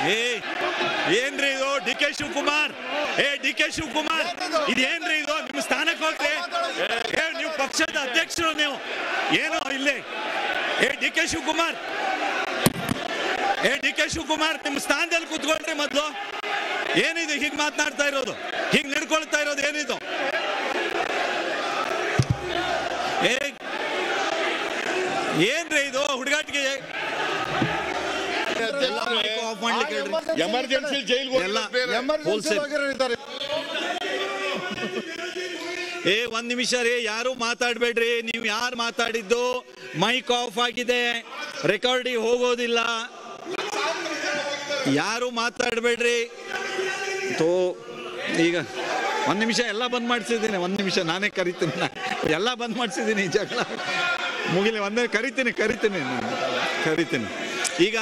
ಏ ಏನ್ರಿ ಇದು ಡಿ ಕೆ ಶಿವಕುಮಾರ್ ಏ ಡಿ ಕೆ ಶಿವಕುಮಾರ್ ಇದೇನ್ರಿ ಇದು ನಿಮ್ಮ ಸ್ಥಾನಕ್ಕೆ ಹೋಗ್ರಿ ಏ ನೀವು ಪಕ್ಷದ ಅಧ್ಯಕ್ಷರು ನೀವು ಏನು ಇಲ್ಲಿ ಏ ಡಿ ಕೆ ಶಿವಕುಮಾರ್ ಏ ಡಿ ಕೆ ಶಿವಕುಮಾರ್ ನಿಮ್ಮ ಸ್ಥಾನದಲ್ಲಿ ಕೂತ್ಕೊಳ್ರಿ ಮೊದಲು ಏನಿದು ಹೀಗೆ ಮಾತನಾಡ್ತಾ ಇರೋದು ಹೀಗೆ ನಡ್ಕೊಳ್ತಾ ಇರೋದು ಏನಿದು ಏ ಏನ್ರಿ ಇದು ಹುಡುಗಾಟಿಗೆ ಆಫ್ ಮಾಡ್ಲಿಕ್ಕೆ ಹೇಳ್ರಿ ಎಮರ್ಜೆನ್ಸಿ ಜೈಲ್ಗೆ ಎಲ್ಲ Wholesale. ಏ ಒಂದ್ ನಿಮಿಷ ರೀ ಯಾರು ಮಾತಾಡ್ಬೇಡ್ರಿ ನೀವು ಯಾರು ಮಾತಾಡಿದ್ದು ಮೈಕ್ ಆಫ್ ಆಗಿದೆ ರೆಕಾರ್ಡಿಗೆ ಹೋಗೋದಿಲ್ಲ ಯಾರು ಮಾತಾಡ್ಬೇಡ್ರಿ ತೋ ಈಗ ಒಂದ್ ನಿಮಿಷ ಎಲ್ಲ ಬಂದ್ ಮಾಡಿಸಿದ್ದೀನಿ ಒಂದ್ ನಿಮಿಷ ನಾನೇ ಕರಿತೀನಿ ನಾ. ಎಲ್ಲ ಬಂದ್ ಮಾಡಿಸಿದ್ದೀನಿ ಜಗಳ ಮುಗಿಲಿ ಒಂದೇ ಕರಿತೀನಿ ಕರಿತೀನಿ ನಾನು ಕರಿತೀನಿ ಈಗ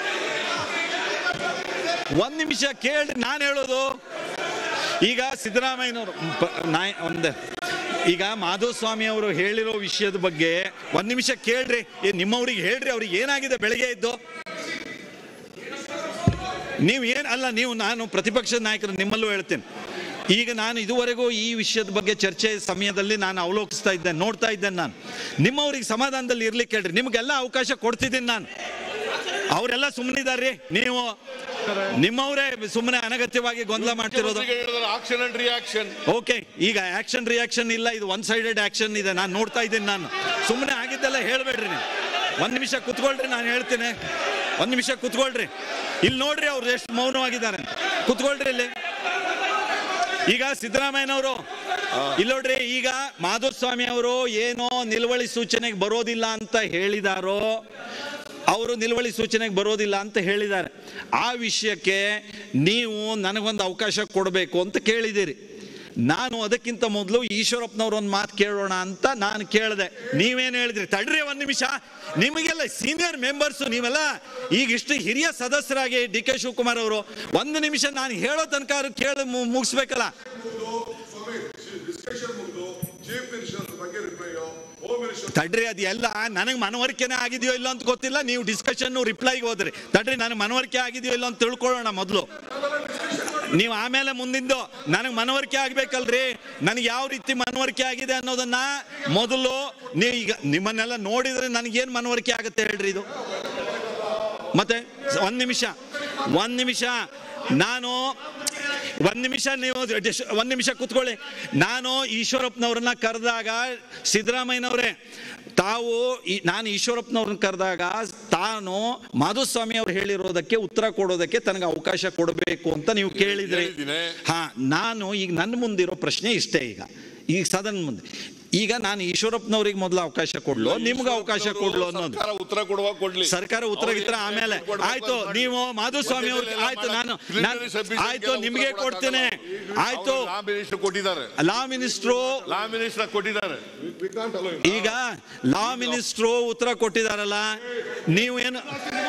ಒಂದ್ ನಿಮಿಷ ಕೇಳಿ ನಾನು ಹೇಳೋದು ಈಗ ಸಿದ್ದರಾಮಯ್ಯನವರು ಪ- ನಾಯ್ ಒಂದ ಈಗ ಮಾಧುಸ್ವಾಮಿ ಅವರು ಹೇಳಿರೋ ವಿಷಯದ ಬಗ್ಗೆ ಒಂದ್ ನಿಮಿಷ ಕೇಳ್ರಿ ಏ, ನಿಮ್ಮವ್ರಿಗೆ ಹೇಳ್ರಿ ಅವ್ರಿಗೆ ಏನಾಗಿದೆ ಬೆಳಗ್ಗೆ ಇದ್ದು ನೀವು ಏನ್ ಅಲ್ಲ ನೀವು ನಾನು ಪ್ರತಿಪಕ್ಷ ನಾಯಕರು ನಿಮ್ಮಲ್ಲೂ ಹೇಳ್ತೇನೆ ಈಗ ನಾನು ಇದುವರೆಗೂ ಈ ವಿಷಯದ ಬಗ್ಗೆ ಚರ್ಚೆ ಸಮಯದಲ್ಲಿ ನಾನು ಅವಲೋಕಿಸ್ತಾ ಇದ್ದೇನೆ ನೋಡ್ತಾ ಇದ್ದೇನೆ ನಾನು ನಿಮ್ಮವ್ರಿಗೆ ಸಮಾಧಾನದಲ್ಲಿ ಇರ್ಲಿಕ್ಕೆ ಹೇಳ್ರಿ ನಿಮ್ಗೆಲ್ಲ ಅವಕಾಶ ಕೊಡ್ತಿದ್ದೀನಿ ನಾನು ಅವರೆಲ್ಲ ಸುಮ್ಮನಿದಾರ್ರಿ ನೀವು ನಿಮ್ಮವರೇ ಸುಮ್ಮನೆ ಅನಗತ್ಯವಾಗಿ ಗೊಂದಲ ಮಾಡ್ತಿರೋದು ಆಕ್ಷನ್ ಅಂಡ್ ರಿಯಾಕ್ಷನ್ ಓಕೆ ಈಗ ಆಕ್ಷನ್ ರಿಯಾಕ್ಷನ್ ಇಲ್ಲ ಇದು ಒನ್ ಸೈಡೆಡ್ ಆಕ್ಷನ್ ಇದೆ ನಾನು ನೋಡ್ತಾ ಇದ್ದೀನಿ ನಾನು ಸುಮ್ಮನೆ ಆಗಿದ್ದೆಲ್ಲ ಹೇಳ್ಬೇಡ್ರಿ ನೀವು ಒಂದ್ ನಿಮಿಷ ಕುತ್ಕೊಳ್ರಿ ನಾನು ಹೇಳ್ತೇನೆ ಒಂದ್ ನಿಮಿಷ ಕುತ್ಕೊಳ್ರಿ ಇಲ್ಲಿ ನೋಡ್ರಿ ಅವ್ರು ಎಷ್ಟು ಮೌನವಾಗಿದ್ದಾರೆ ಅಂತ. ಕುತ್ಕೊಳ್ರಿ ಇಲ್ಲಿ ಈಗ ಸಿದ್ದರಾಮಯ್ಯನವರು ಇಲ್ಲಿ ನೋಡ್ರಿ ಈಗ ಮಾಧುಸ್ವಾಮಿ ಅವರು ಏನೋ ನಿಲುವಳಿ ಸೂಚನೆಗೆ ಬರೋದಿಲ್ಲ ಅಂತ ಹೇಳಿದಾರೋ ಅವರು ನಿಲುವಳಿ ಸೂಚನೆಗೆ ಬರೋದಿಲ್ಲ ಅಂತ ಹೇಳಿದ್ದಾರೆ ಆ ವಿಷಯಕ್ಕೆ ನೀವು ನನಗೊಂದು ಅವಕಾಶ ಕೊಡಬೇಕು ಅಂತ ಕೇಳಿದ್ದೀರಿ ನಾನು ಅದಕ್ಕಿಂತ ಮೊದಲು ಈಶ್ವರಪ್ಪನವ್ರ ಒಂದು ಮಾತು ಕೇಳೋಣ ಅಂತ ನಾನು ಕೇಳಿದೆ ನೀವೇನು ಹೇಳಿದ್ರಿ ತಡ್ರಿ ಒಂದು ನಿಮಿಷ ನಿಮಗೆಲ್ಲ ಸೀನಿಯರ್ ಮೆಂಬರ್ಸು ನೀವೆಲ್ಲ ಈಗ ಇಷ್ಟು ಹಿರಿಯ ಸದಸ್ಯರಾಗಿ ಡಿ ಕೆ ಶಿವಕುಮಾರ್ ಅವರು ಒಂದು ನಿಮಿಷ ನಾನು ಹೇಳೋ ತನಕ ಅವ್ರು ಕೇಳಿ ಮು- ಮುಗಿಸ್ಬೇಕಲ್ಲ ಡಿಸ್ಕಷನ್ ಮುಗಿದು ಚೀಫ್ ಮಿನಿಸ್ಟರ್ ಬಗ್ಗೆ ರಿಪ್ಲೈ ಹೋಮ್ ಮಿನಿಸ್ಟರ್ ತಡ್ರಿ ಅದು ಎಲ್ಲ ನನಗೆ ಮನವರಿಕೆನೇ ಆಗಿದೆಯೋ ಇಲ್ಲ ಅಂತ ಗೊತ್ತಿಲ್ಲ ನೀವು ಡಿಸ್ಕಷನ್ ರಿಪ್ಲೈಗೆ ಹೋದ್ರಿ ತಡ್ರಿ ನನಗೆ ಮನವರಿಕೆ ಆಗಿದೆಯೋ ಇಲ್ಲ ಅಂತ ತಿಳ್ಕೊಳ್ಳೋಣ ಮೊದಲು ನೀವು ಆಮೇಲೆ ಮುಂದಿಂದು ನನಗೆ ಮನವರಿಕೆ ಆಗ್ಬೇಕಲ್ರಿ ನನಗೆ ಯಾವ ರೀತಿ ಮನವರಿಕೆ ಆಗಿದೆ ಅನ್ನೋದನ್ನ ಮೊದಲು ನೀವು ಈಗ ನಿಮ್ಮನ್ನೆಲ್ಲ ನೋಡಿದ್ರೆ ನನಗೇನು ಮನವರಿಕೆ ಆಗುತ್ತೆ ಹೇಳ್ರಿ ಇದು ಮತ್ತೆ ಒಂದ್ ನಿಮಿಷ ಒಂದ್ ನಿಮಿಷ ನಾನು ಒಂದ್ ನಿಮಿಷ ನೀವು ಡಿಸ್- ಒಂದ್ ನಿಮಿಷ ಕೂತ್ಕೊಳ್ಳಿ ನಾನು ಈಶ್ವರಪ್ಪನವ್ರನ್ನ ಕರೆದಾಗ ಸಿದ್ದರಾಮಯ್ಯನವರೇ ತಾವು ಈ ನಾನು ಈಶ್ವರಪ್ಪನವ್ರನ್ನ ಕರೆದಾಗ ತಾನು ಮಾಧುಸ್ವಾಮಿ ಅವ್ರು ಹೇಳಿರೋದಕ್ಕೆ ಉತ್ತರ ಕೊಡೋದಕ್ಕೆ ತನಗೆ ಅವಕಾಶ ಕೊಡಬೇಕು ಅಂತ ನೀವು ಕೇಳಿದ್ರಿ ಹೇಳಿದ್ದೀನಿ. ಹಾ ನಾನು ಈಗ ನನ್ನ ಮುಂದಿರೋ ಪ್ರಶ್ನೆ ಇಷ್ಟೇ ಈಗ ಈಗ ಸದನ್ ಮುಂದೆ ಈಗ ನಾನು ಈಶ್ವರಪ್ಪನವ್ರಿಗೆ ಮೊದಲು ಅವಕಾಶ ಕೊಡ್ಲು ನಿಮ್ಗೆ ಅವಕಾಶ ಕೊಡ್ಲು ಅನ್ನೋದು ಸರ್ಕಾರ ಉತ್ತರ ಕೊಡುವಾಗ ಕೊಡ್ಲಿ ಸರ್ಕಾರ ಉತ್ತರ ಗಿತ್ತರ ಆಮೇಲೆ ಆಯ್ತು ನೀವು ಮಾಧುಸ್ವಾಮಿ ಅವ್ರ ಆಯ್ತು ನಾನು ನಾನ್- ಆಯ್ತು ನಿಮ್ಗೆ ಕೊಡ್ತೇನೆ ಆಯ್ತು ಲಾ ಮಿನಿಸ್ಟರ್ ಕೊಟ್ಟಿದ್ದಾರೆ ಲಾ ಮಿನಿಸ್ಟ್ರು ಲಾ ಮಿನಿಸ್ಟರ್ ಕೊಟ್ಟಿದ್ದಾರೆ ಈಗ ಲಾ ಮಿನಿಸ್ಟ್ರು ಉತ್ತರ ಕೊಟ್ಟಿದಾರಲ್ಲ ನೀವು ಏನು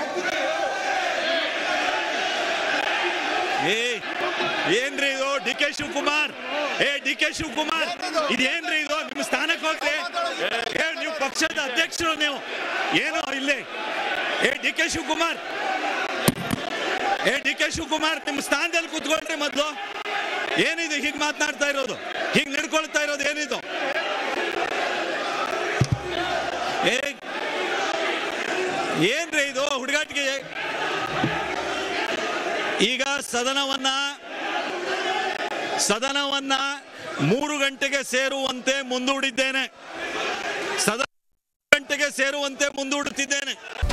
ಏ ಏನ್ರಿ ಇದು ಡಿ ಕೆ ಶಿವಕುಮಾರ್ ಏ ಡಿ ಕೆ ಶಿವಕುಮಾರ್ ಇದೇನ್ರಿ ಇದು ನಿಮ್ಮ ಸ್ಥಾನಕ್ಕೆ ಹೋಗ್ರಿ ಏ ನೀವು ಪಕ್ಷದ ಅಧ್ಯಕ್ಷರು ನೀವು ಏನು ಇಲ್ಲಿ ಏ ಡಿ ಕೆ ಶಿವಕುಮಾರ್ ಏ ಡಿ ಕೆ ಶಿವಕುಮಾರ್ ನಿಮ್ಮ ಸ್ಥಾನದಲ್ಲಿ ಕೂತ್ಕೊಳ್ರಿ ಮೊದಲು ಏನಿದು ಹೀಗೆ ಮಾತನಾಡ್ತಾ ಇರೋದು ಹೀಗೆ ನಡ್ಕೊಳ್ತಾ ಇರೋದು ಏನಿದು ಏ ಏನ್ರಿ ಇದು ಹುಡುಗಾಟಿಗೆ ಈಗ ಸದನವನ್ನ ಸದನವನ್ನ ಮೂರು ಗಂಟೆಗೆ ಸೇರುವಂತೆ ಮುಂದೂಡಿದ್ದೇನೆ ಸದನ ಗಂಟೆಗೆ ಸೇರುವಂತೆ ಮುಂದೂಡುತ್ತಿದ್ದೇನೆ